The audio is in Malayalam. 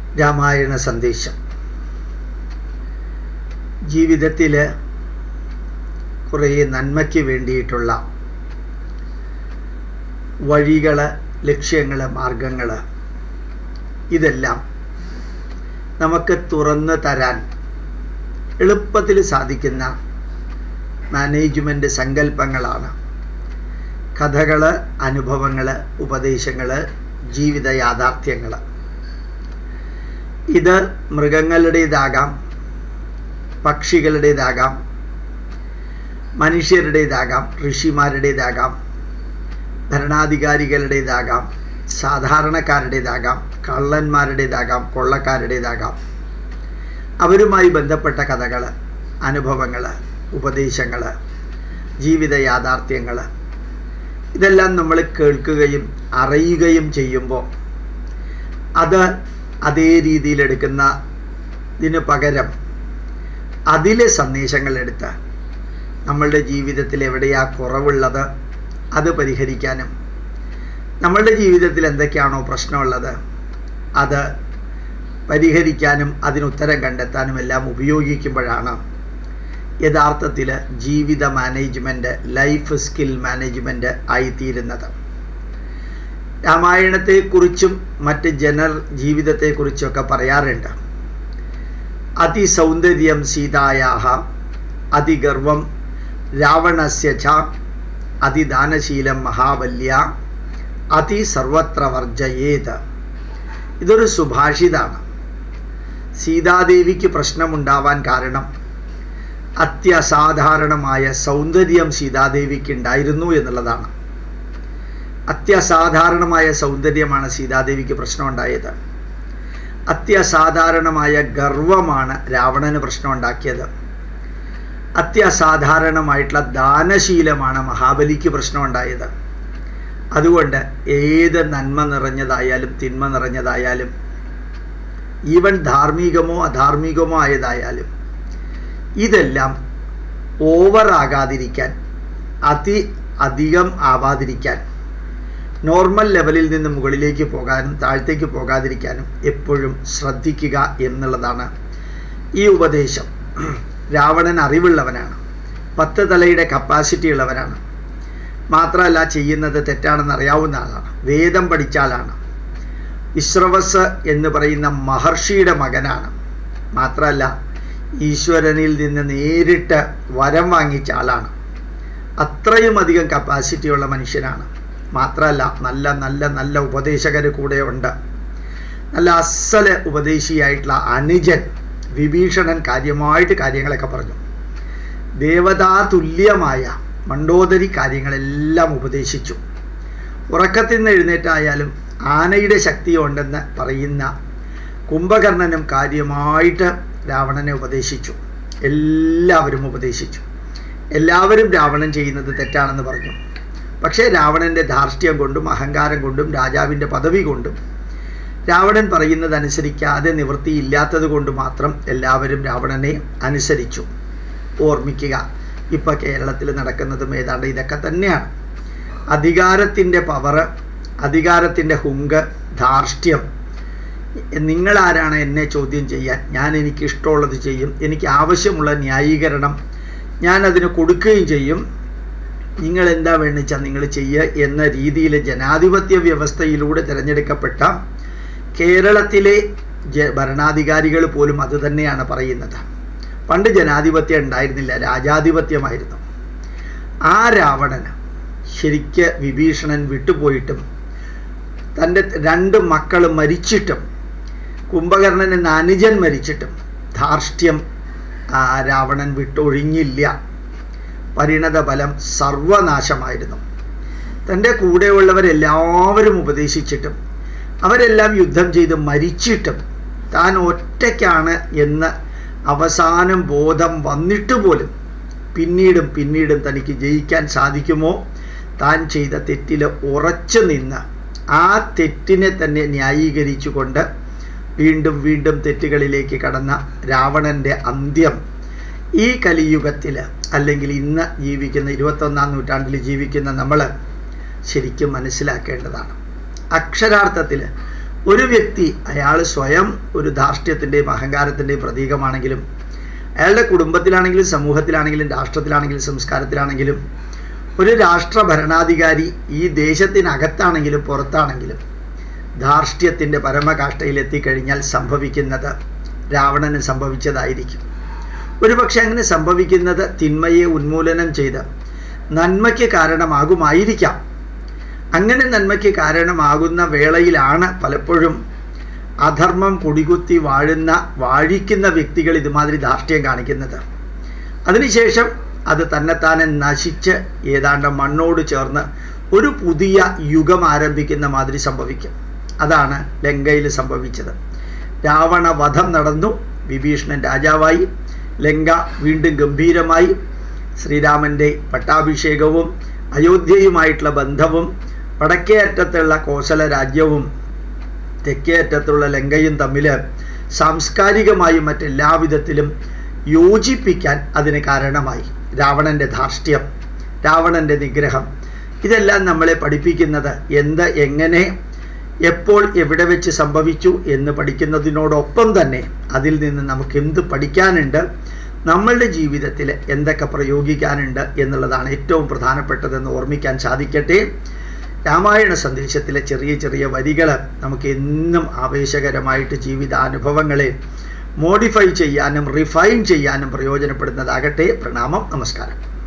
രാമായണ സന്ദേശം ജീവിതത്തിൽ കുറേ നന്മയ്ക്ക് വേണ്ടിയിട്ടുള്ള വഴികൾ ലക്ഷ്യങ്ങൾ മാർഗങ്ങൾ ഇതെല്ലാം നമുക്ക് തുറന്നു തരാൻ എളുപ്പത്തിൽ സാധിക്കുന്ന മാനേജ്മെൻറ്റ് സങ്കല്പങ്ങളാണ് കഥകൾ അനുഭവങ്ങൾ ഉപദേശങ്ങൾ ജീവിത യാഥാർത്ഥ്യങ്ങൾ ഇത് മൃഗങ്ങളുടേതാകാം പക്ഷികളുടേതാകാം മനുഷ്യരുടേതാകാം ഋഷിമാരുടേതാകാം ഭരണാധികാരികളുടേതാകാം സാധാരണക്കാരുടേതാകാം കള്ളന്മാരുടേതാകാം കൊള്ളക്കാരുടേതാകാം അവരുമായി ബന്ധപ്പെട്ട കഥകൾ അനുഭവങ്ങൾ ഉപദേശങ്ങൾ ജീവിത യാഥാർത്ഥ്യങ്ങൾ ഇതെല്ലാം നമ്മൾ കേൾക്കുകയും അറിയുകയും ചെയ്യുമ്പോൾ അത് അതേ രീതിയിൽ എടുക്കുന്നതിന് പകരം അതിലെ സന്ദേശങ്ങൾ എടുത്ത് നമ്മളുടെ ജീവിതത്തിൽ എവിടെയാ കുറവുള്ളത് അത് പരിഹരിക്കാനും നമ്മളുടെ ജീവിതത്തിൽ എന്തൊക്കെയാണോ പ്രശ്നമുള്ളത് അത് പരിഹരിക്കാനും അതിനുത്തരം കണ്ടെത്താനും എല്ലാം ഉപയോഗിക്കുമ്പോഴാണ് യഥാർത്ഥത്തിൽ ജീവിത മാനേജ്മെൻറ്റ് ലൈഫ് സ്കിൽ മാനേജ്മെൻറ്റ് ആയിത്തീരുന്നത് രാമായണത്തെക്കുറിച്ചും മറ്റ് ജനർ ജീവിതത്തെക്കുറിച്ചൊക്കെ പറയാറുണ്ട് അതിസൗന്ദര്യം സീതായാഹ അതിഗർവം രാവണസ്യ ച അതിദാനശീലം മഹാബല്യ അതി സർവത്ര വർജയേത് ഇതൊരു സുഭാഷിതാണ് സീതാദേവിക്ക് പ്രശ്നമുണ്ടാവാൻ കാരണം അത്യസാധാരണമായ സൗന്ദര്യം സീതാദേവിക്ക് ഉണ്ടായിരുന്നു എന്നുള്ളതാണ് അത്യസാധാരണമായ സൗന്ദര്യമാണ് സീതാദേവിക്ക് പ്രശ്നമുണ്ടായത് അത്യസാധാരണമായ ഗർവമാണ് രാവണന് പ്രശ്നമുണ്ടാക്കിയത് അത്യസാധാരണമായിട്ടുള്ള ദാനശീലമാണ് മഹാബലിക്ക് പ്രശ്നമുണ്ടായത് അതുകൊണ്ട് ഏത് നന്മ നിറഞ്ഞതായാലും തിന്മ നിറഞ്ഞതായാലും ഈവൻ ധാർമ്മികമോ അധാർമികമോ ആയതായാലും ഇതെല്ലാം ഓവറാകാതിരിക്കാൻ അതി അധികം ആവാതിരിക്കാൻ നോർമൽ ലെവലിൽ നിന്ന് മുകളിലേക്ക് പോകാനും താഴത്തേക്ക് പോകാതിരിക്കാനും എപ്പോഴും ശ്രദ്ധിക്കുക എന്നുള്ളതാണ് ഈ ഉപദേശം രാവണൻ അറിവുള്ളവനാണ് പത്ത് തലയുടെ കപ്പാസിറ്റി ഉള്ളവനാണ് മാത്രമല്ല ചെയ്യുന്നത് തെറ്റാണെന്ന് അറിയാവുന്ന ആളാണ് വേദം പഠിച്ച ആളാണ് വിശ്രവസ് എന്ന് പറയുന്ന മഹർഷിയുടെ മകനാണ് മാത്രമല്ല ഈശ്വരനിൽ നിന്ന് നേരിട്ട് വരം വാങ്ങിച്ച ആളാണ് അത്രയും അധികം കപ്പാസിറ്റിയുള്ള മനുഷ്യനാണ് മാത്രമല്ല നല്ല നല്ല നല്ല ഉപദേശകർ കൂടെ ഉണ്ട് നല്ല അസല് ഉപദേശിയായിട്ടുള്ള അനുജൻ വിഭീഷണൻ കാര്യമായിട്ട് കാര്യങ്ങളൊക്കെ പറഞ്ഞു ദേവതാ തുല്യമായ മണ്ടോദരി കാര്യങ്ങളെല്ലാം ഉപദേശിച്ചു ഉറക്കത്തിൽ നിന്ന് എഴുന്നേറ്റായാലും ആനയുടെ ശക്തി ഉണ്ടെന്ന് പറയുന്ന കുംഭകർണനും കാര്യമായിട്ട് രാവണനെ ഉപദേശിച്ചു എല്ലാവരും ഉപദേശിച്ചു എല്ലാവരും രാവണൻ ചെയ്യുന്നത് തെറ്റാണെന്ന് പറഞ്ഞു പക്ഷേ രാവണൻ്റെ ധാർഷ്ട്യം കൊണ്ടും അഹങ്കാരം കൊണ്ടും രാജാവിൻ്റെ പദവി കൊണ്ടും രാവണൻ പറയുന്നത് അനുസരിക്കാതെ നിവൃത്തിയില്ലാത്തത് കൊണ്ട് മാത്രം എല്ലാവരും രാവണനെ അനുസരിച്ചു ഓർമ്മിക്കുക ഇപ്പോൾ കേരളത്തിൽ നടക്കുന്നതും ഏതാണ്ട് ഇതൊക്കെ തന്നെയാണ് അധികാരത്തിൻ്റെ പവറ് അധികാരത്തിൻ്റെ ഹുങ്ക് ധാർഷ്ട്യം നിങ്ങളാരാണ് എന്നെ ചോദ്യം ചെയ്യാൻ ഞാൻ എനിക്ക് ഇഷ്ടമുള്ളത് ചെയ്യും എനിക്ക് ആവശ്യമുള്ള ന്യായീകരണം ഞാൻ അതിന് കൊടുക്കുകയും ചെയ്യും നിങ്ങൾ എന്താ വേണിച്ചാൽ നിങ്ങൾ ചെയ്യുക എന്ന രീതിയിൽ ജനാധിപത്യ വ്യവസ്ഥയിലൂടെ തിരഞ്ഞെടുക്കപ്പെട്ട കേരളത്തിലെ ജ ഭരണാധികാരികൾ പോലും അതുതന്നെയാണ് പറയുന്നത് പണ്ട് ജനാധിപത്യം ഉണ്ടായിരുന്നില്ല രാജാധിപത്യമായിരുന്നു ആ രാവണന് ശരിക്ക് വിഭീഷണൻ വിട്ടുപോയിട്ടും തൻ്റെ രണ്ട് മക്കൾ മരിച്ചിട്ടും കുംഭകർണൻ എന്ന അനുജൻ മരിച്ചിട്ടും ധാർഷ്ട്യം രാവണൻ വിട്ടൊഴിഞ്ഞില്ല പരിണത ഫലം സർവനാശമായിരുന്നു തൻ്റെ കൂടെയുള്ളവരെല്ലാവരും ഉപദേശിച്ചിട്ടും അവരെല്ലാം യുദ്ധം ചെയ്ത് മരിച്ചിട്ടും താൻ ഒറ്റയ്ക്കാണ് എന്ന് അവസാനം ബോധം വന്നിട്ട് പോലും പിന്നീടും പിന്നീടും തനിക്ക് ജയിക്കാൻ സാധിക്കുമോ താൻ ചെയ്ത തെറ്റിൽ ഉറച്ചു നിന്ന് ആ തെറ്റിനെ തന്നെ ന്യായീകരിച്ചുകൊണ്ട് വീണ്ടും വീണ്ടും തെറ്റുകളിലേക്ക് കടന്ന രാവണൻ്റെ അന്ത്യം ഈ കലിയുഗത്തിൽ അല്ലെങ്കിൽ ഇന്ന് ജീവിക്കുന്ന ഇരുപത്തൊന്നാം നൂറ്റാണ്ടിൽ ജീവിക്കുന്ന നമ്മൾ ശരിക്കും മനസ്സിലാക്കേണ്ടതാണ് അക്ഷരാർത്ഥത്തിൽ ഒരു വ്യക്തി അയാൾ സ്വയം ഒരു ധാർഷ്ട്യത്തിൻ്റെയും അഹങ്കാരത്തിൻ്റെയും പ്രതീകമാണെങ്കിലും അയാളുടെ കുടുംബത്തിലാണെങ്കിലും സമൂഹത്തിലാണെങ്കിലും രാഷ്ട്രത്തിലാണെങ്കിലും സംസ്കാരത്തിലാണെങ്കിലും ഒരു രാഷ്ട്ര ഭരണാധികാരി ഈ ദേശത്തിനകത്താണെങ്കിലും പുറത്താണെങ്കിലും ധാർഷ്ട്യത്തിൻ്റെ പരമകാഷ്ഠയിൽ എത്തിക്കഴിഞ്ഞാൽ സംഭവിക്കുന്നത് രാവണന് സംഭവിച്ചതായിരിക്കും ഒരുപക്ഷെ അങ്ങനെ സംഭവിക്കുന്നത് തിന്മയെ ഉന്മൂലനം ചെയ്ത് നന്മയ്ക്ക് കാരണമാകുമായിരിക്കാം അങ്ങനെ നന്മയ്ക്ക് കാരണമാകുന്ന വേളയിലാണ് പലപ്പോഴും അധർമ്മം കുടികുത്തി വാഴുന്ന വാഴിക്കുന്ന വ്യക്തികൾ ഇതുമാതിരി ധാർഷ്ട്യം കാണിക്കുന്നത് അതിനുശേഷം അത് തന്നെത്താനെ നശിച്ച് ഏതാണ്ട് മണ്ണോട് ചേർന്ന് ഒരു പുതിയ യുഗം ആരംഭിക്കുന്ന മാതിരി സംഭവിക്കും അതാണ് ലങ്കയിൽ സംഭവിച്ചത് രാവണ വധം നടന്നു വിഭീഷണൻ രാജാവായി ലങ്ക വീണ്ടും ഗംഭീരമായി ശ്രീരാമൻ്റെ പട്ടാഭിഷേകവും അയോധ്യയുമായിട്ടുള്ള ബന്ധവും വടക്കേ അറ്റത്തുള്ള കോസല രാജ്യവും തെക്കേ അറ്റത്തുള്ള ലങ്കയും തമ്മിൽ സാംസ്കാരികമായും മറ്റെല്ലാവിധത്തിലും യോജിപ്പിക്കാൻ അതിന് കാരണമായി രാവണൻ്റെ ധാർഷ്ട്യം രാവണൻ്റെ നിഗ്രഹം ഇതെല്ലാം നമ്മളെ പഠിപ്പിക്കുന്നത് എന്ത് എങ്ങനെ എപ്പോൾ എവിടെ വെച്ച് സംഭവിച്ചു എന്ന് പഠിക്കുന്നതിനോടൊപ്പം തന്നെ അതിൽ നിന്ന് നമുക്ക് എന്ത് പഠിക്കാനുണ്ട് നമ്മളുടെ ജീവിതത്തിൽ എന്തൊക്കെ പ്രയോഗിക്കാനുണ്ട് എന്നുള്ളതാണ് ഏറ്റവും പ്രധാനപ്പെട്ടതെന്ന് ഓർമ്മിക്കാൻ സാധിക്കട്ടെ രാമായണ സന്ദേശത്തിലെ ചെറിയ ചെറിയ വരികൾ നമുക്ക് എന്നും ആവേശകരമായിട്ട് ജീവിതാനുഭവങ്ങളെ മോഡിഫൈ ചെയ്യാനും റിഫൈൻ ചെയ്യാനും പ്രയോജനപ്പെടുന്നതാകട്ടെ പ്രണാമം നമസ്കാരം